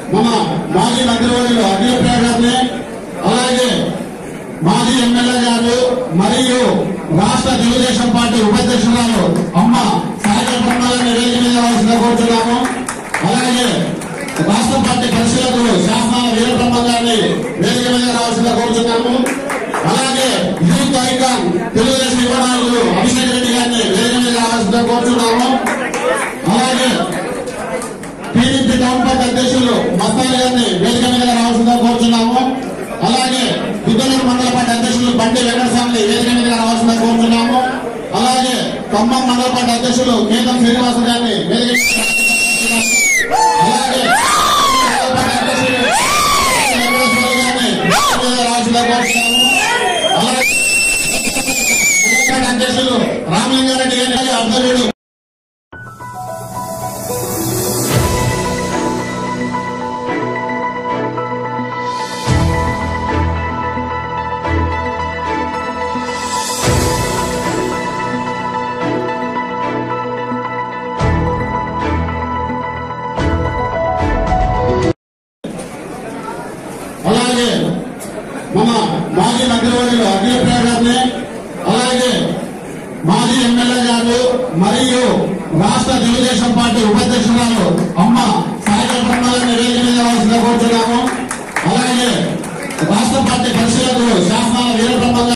మన మాజీ మంత్రివర్యులు అఖిలప్రియ గారిని అలాగే మాజీ ఎమ్మెల్యే గారు మరియు రాష్ట్ర తెలుగుదేశం పార్టీ ఉపాధ్యక్షురాలు అమ్మ సాయికల్ బ్రహ్మాలని వేదిక మీద రావాల్సిందిగా కోరుతున్నాము అలాగే రాష్ట్ర పార్టీ పరిశీలకులు శాసనాల వీరబ్రహ్మ గారిని వేదిక మీద రావాల్సిందిగా కోరుతున్నాము అలాగే యూత్ ఐకాన్ తెలుగుదేశం యువ నాయకులు అభిషేక్ రెడ్డి గారిని వేదిక మీద రావాల్సిందిగా కోరుతున్నాము అలాగే టీడీపీ టౌన్ పార్టీ అధ్యక్షులు మస్తాన్ గారిని వేదిక మీద రావాల్సిందిగా కోరుతున్నాము అలాగే దుద్దలూరు మండల పార్టీ అధ్యక్షులు బండి వెంకటస్వామిని వేదిక మీద రావాల్సిందిగా కోరుతున్నాము అలాగే ఖమ్మం మండల పార్టీ అధ్యక్షులు కేంద్రం శ్రీనివాస గారిని వేదిక మీద అలాగే మండల పార్టీ అధ్యక్షులు వెంకటేశ్వర గారిని వేదిక మీద రావాల్సిందిగా కోరుతున్నాము అలాగే మండల పార్టీ అధ్యక్షులు రామలింగారెడ్డి గారిని అర్ధవీడు అలాగే మన మాజీ మంత్రివర్యులు అఖిలప్రియ గారిని అలాగే మాజీ ఎమ్మెల్యే గారు మరియు రాష్ట్ర తెలుగుదేశం పార్టీ ఉపాధ్యక్షురాలు అమ్మ సాయికల్ బ్రహ్మాలని వేదిక మీద రావాల్సిందిగా కోరుతున్నాము అలాగే రాష్ట్ర పార్టీ పరిశీలకులు శాసనాల వీరబ్రహ్మ గారిని